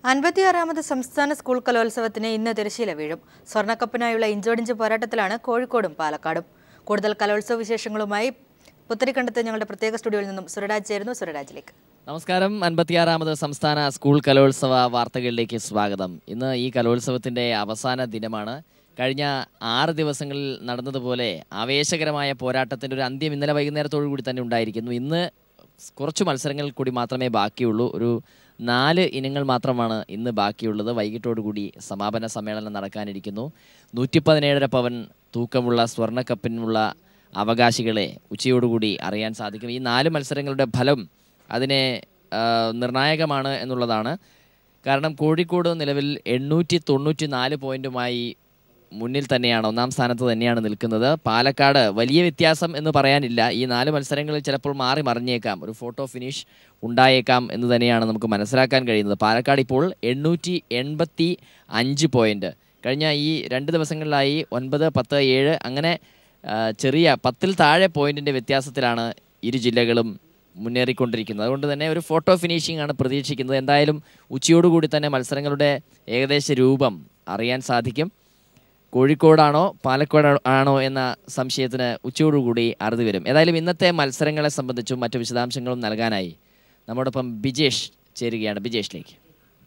അൻപത്തിയാറാമത് സംസ്ഥാന സ്കൂൾ കലോത്സവത്തിന് ഇന്ന് തിരശ്ശീല വീഴും സ്വർണ്ണക്കപ്പിനായുള്ള ഇഞ്ചോടിഞ്ച് പോരാട്ടത്തിലാണ് കോഴിക്കോടും പാലക്കാടും കൂടുതൽ കലോത്സവ വിശേഷങ്ങളുമായി പുത്തരിക്കണ്ടത്ത് ഞങ്ങളുടെ പ്രത്യേക സ്റ്റുഡിയോയിൽ നിന്നും സുരരാജ് ചേരുന്നു സുരരാജിലേക്ക് നമസ്കാരം അൻപത്തിയാറാമത് സംസ്ഥാന സ്കൂൾ കലോത്സവ വാർത്തകളിലേക്ക് സ്വാഗതം ഇന്ന് ഈ കലോത്സവത്തിൻ്റെ അവസാന ദിനമാണ് കഴിഞ്ഞ ആറ് ദിവസങ്ങളിൽ നടന്നതുപോലെ ആവേശകരമായ പോരാട്ടത്തിൻ്റെ ഒരു അന്ത്യം ഇന്നലെ വൈകുന്നേരത്തോടു കൂടി തന്നെ ഉണ്ടായിരിക്കുന്നു ഇന്ന് കുറച്ച് മത്സരങ്ങൾ കൂടി മാത്രമേ ബാക്കിയുള്ളൂ ഒരു നാല് ഇനങ്ങൾ മാത്രമാണ് ഇന്ന് ബാക്കിയുള്ളത് വൈകിട്ടോടുകൂടി സമാപന സമ്മേളനം നടക്കാനിരിക്കുന്നു നൂറ്റി പതിനേഴര പവൻ തൂക്കമുള്ള സ്വർണ്ണക്കപ്പിനുള്ള അവകാശികളെ ഉച്ചയോടുകൂടി അറിയാൻ സാധിക്കും ഈ നാല് മത്സരങ്ങളുടെ ഫലം അതിനെ ആ, നിർണായകമാണ് എന്നുള്ളതാണ് കാരണം കോഴിക്കോട് നിലവിൽ എണ്ണൂറ്റി തൊണ്ണൂറ്റി നാല് പോയിന്റുമായി മുന്നിൽ തന്നെയാണ് ഒന്നാം സ്ഥാനത്ത് തന്നെയാണ് നിൽക്കുന്നത് പാലക്കാട് വലിയ വ്യത്യാസം എന്ന് പറയാനില്ല ഈ നാല് മത്സരങ്ങളിൽ ചിലപ്പോൾ മാറി മറിഞ്ഞേക്കാം ഒരു ഫോട്ടോ ഫിനിഷ് ഉണ്ടായേക്കാം എന്ന് തന്നെയാണ് നമുക്ക് മനസ്സിലാക്കാൻ കഴിയുന്നത് പാലക്കാട് ഇപ്പോൾ എണ്ണൂറ്റി എൺപത്തി അഞ്ച് പോയിന്റ് കഴിഞ്ഞ ഈ രണ്ട് ദിവസങ്ങളിലായി ഒൻപത് പത്ത് ഏഴ് അങ്ങനെ ആ, ചെറിയ പത്തിൽ താഴെ പോയിന്റിന്റെ വ്യത്യാസത്തിലാണ് ഇരു ജില്ലകളും മുന്നേറിക്കൊണ്ടിരിക്കുന്നത് അതുകൊണ്ട് തന്നെ ഒരു ഫോട്ടോ ഫിനിഷിംഗ് ആണ് പ്രതീക്ഷിക്കുന്നത് എന്തായാലും ഉച്ചയോടുകൂടി തന്നെ മത്സരങ്ങളുടെ ഏകദേശ രൂപം അറിയാൻ സാധിക്കും കോഴിക്കോടാണോ പാലക്കാട് ആണോ എന്ന സംശയത്തിന് ഉച്ചയോടുകൂടി അറുതി വരും ഏതായാലും ഇന്നത്തെ മത്സരങ്ങളെ സംബന്ധിച്ചും മറ്റു വിശദാംശങ്ങളും നൽകാനായി നമ്മോടൊപ്പം ബിജേഷ് ചേരുകയാണ് ബിജേഷിലേക്ക്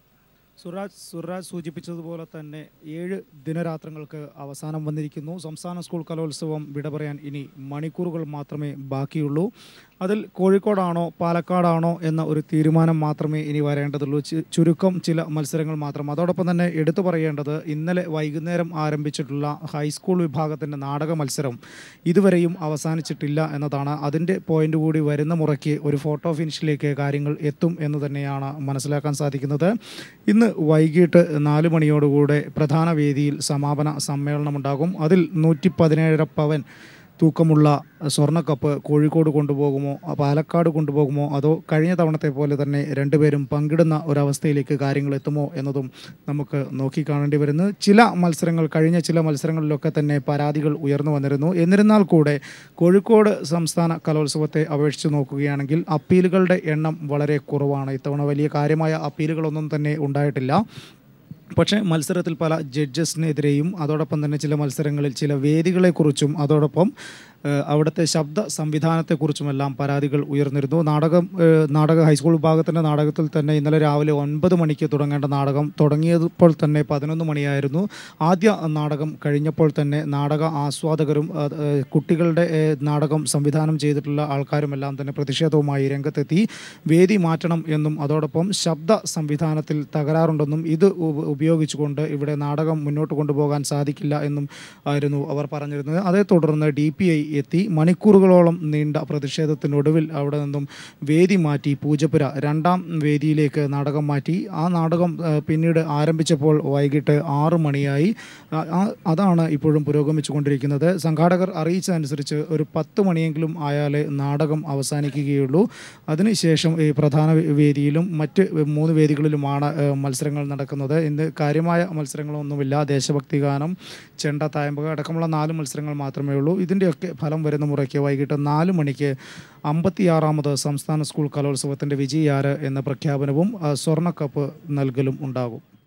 സുരാജ് സുരാജ് സൂചിപ്പിച്ചതുപോലെ തന്നെ ഏഴ് ദിനരാത്രങ്ങൾക്ക് അവസാനം വന്നിരിക്കുന്നു സംസ്ഥാന സ്കൂൾ കലോത്സവം വിട പറയാൻ ഇനി മണിക്കൂറുകൾ മാത്രമേ ബാക്കിയുള്ളൂ അതിൽ കോഴിക്കോടാണോ പാലക്കാടാണോ എന്ന ഒരു തീരുമാനം മാത്രമേ ഇനി വരേണ്ടതുള്ളൂ ചു- ചുരുക്കം ചില മത്സരങ്ങൾ മാത്രം അതോടൊപ്പം തന്നെ എടുത്തു പറയേണ്ടത് ഇന്നലെ വൈകുന്നേരം ആരംഭിച്ചിട്ടുള്ള ഹൈസ്കൂൾ വിഭാഗത്തിൻ്റെ നാടക മത്സരം ഇതുവരെയും അവസാനിച്ചിട്ടില്ല എന്നതാണ് അതിൻ്റെ പോയിന്റ് കൂടി വരുന്ന മുറയ്ക്ക് ഒരു ഫോട്ടോ ഫിനിഷിലേക്ക് കാര്യങ്ങൾ എത്തും എന്ന് തന്നെയാണ് മനസ്സിലാക്കാൻ സാധിക്കുന്നത് ഇന്ന് വൈകിട്ട് നാല് മണിയോടുകൂടെ പ്രധാന വേദിയിൽ സമാപന സമ്മേളനമുണ്ടാകും അതിൽ നൂറ്റി പതിനേഴര പവൻ തൂക്കമുള്ള സ്വർണ്ണക്കപ്പ് കോഴിക്കോട് കൊണ്ടുപോകുമോ പാലക്കാട് കൊണ്ടുപോകുമോ അതോ കഴിഞ്ഞ തവണത്തെ പോലെ തന്നെ രണ്ടുപേരും പങ്കിടുന്ന ഒരവസ്ഥയിലേക്ക് കാര്യങ്ങൾ എത്തുമോ എന്നതും നമുക്ക് നോക്കിക്കാണേണ്ടി വരുന്നു ചില മത്സരങ്ങൾ കഴിഞ്ഞ ചില മത്സരങ്ങളിലൊക്കെ തന്നെ പരാതികൾ ഉയർന്നു വന്നിരുന്നു എന്നിരുന്നാൽ കൂടെ കോഴിക്കോട് സംസ്ഥാന കലോത്സവത്തെ അപേക്ഷിച്ച് നോക്കുകയാണെങ്കിൽ അപ്പീലുകളുടെ എണ്ണം വളരെ കുറവാണ് ഇത്തവണ വലിയ കാര്യമായ അപ്പീലുകളൊന്നും തന്നെ ഉണ്ടായിട്ടില്ല പക്ഷേ മത്സരത്തിൽ പല ജഡ്ജസിനെതിരെയും അതോടൊപ്പം തന്നെ ചില മത്സരങ്ങളിൽ ചില വേദികളെക്കുറിച്ചും അതോടൊപ്പം ഏഹ്, അവിടുത്തെ ശബ്ദ സംവിധാനത്തെക്കുറിച്ചുമെല്ലാം പരാതികൾ ഉയർന്നിരുന്നു നാടകം ഏഹ്, നാടക ഹൈസ്കൂൾ വിഭാഗത്തിൻ്റെ നാടകത്തിൽ തന്നെ ഇന്നലെ രാവിലെ ഒൻപത് മണിക്ക് തുടങ്ങേണ്ട നാടകം തുടങ്ങിയപ്പോൾ തന്നെ പതിനൊന്ന് മണിയായിരുന്നു ആദ്യ നാടകം കഴിഞ്ഞപ്പോൾ തന്നെ നാടക ആസ്വാദകരും അത്, ഏഹ്, കുട്ടികളുടെ ഏഹ്, നാടകം സംവിധാനം ചെയ്തിട്ടുള്ള ആൾക്കാരുമെല്ലാം തന്നെ പ്രതിഷേധവുമായി രംഗത്തെത്തി വേദി മാറ്റണം എന്നും അതോടൊപ്പം ശബ്ദ സംവിധാനത്തിൽ തകരാറുണ്ടെന്നും ഇത് ഉപ- ഉപയോഗിച്ചുകൊണ്ട് ഇവിടെ നാടകം മുന്നോട്ട് കൊണ്ടുപോകാൻ സാധിക്കില്ല എന്നും ആയിരുന്നു അവർ പറഞ്ഞിരുന്നത് അതേ തുടർന്ന് ഡി പി ഐ എത്തി മണിക്കൂറുകളോളം നീണ്ട പ്രതിഷേധത്തിനൊടുവിൽ അവിടെ നിന്നും വേദി മാറ്റി പൂജപ്പുര രണ്ടാം വേദിയിലേക്ക് നാടകം മാറ്റി ആ നാടകം ആ, പിന്നീട് ആരംഭിച്ചപ്പോൾ വൈകിട്ട് ആറ് മണിയായി ആ- ആ- അതാണ് ഇപ്പോഴും പുരോഗമിച്ചു കൊണ്ടിരിക്കുന്നത് സംഘാടകർ അറിയിച്ചതനുസരിച്ച് ഒരു പത്ത് മണിയെങ്കിലും ആയാലേ നാടകം അവസാനിക്കുകയുള്ളൂ അതിനുശേഷം ഈ പ്രധാന വേ- വേദിയിലും മറ്റ് മൂന്ന് വേദികളിലുമാണ് ഏഹ്, മത്സരങ്ങൾ നടക്കുന്നത് ഇന്ന് കാര്യമായ മത്സരങ്ങളൊന്നുമില്ല ദേശഭക്തി ഗാനം ചെണ്ട തായമ്പക അടക്കമുള്ള നാല് മത്സരങ്ങൾ മാത്രമേ ഉള്ളൂ ഇതിൻ്റെയൊക്കെ ഫലം വരുന്ന മുറയ്ക്ക് വൈകിട്ട് നാല് മണിക്ക് അമ്പത്തിയാറാമത് സംസ്ഥാന സ്കൂൾ കലോത്സവത്തിൻ്റെ വിജയിയാര് എന്ന പ്രഖ്യാപനവും ആ, സ്വർണ്ണക്കപ്പ് നൽകലും ഉണ്ടാകും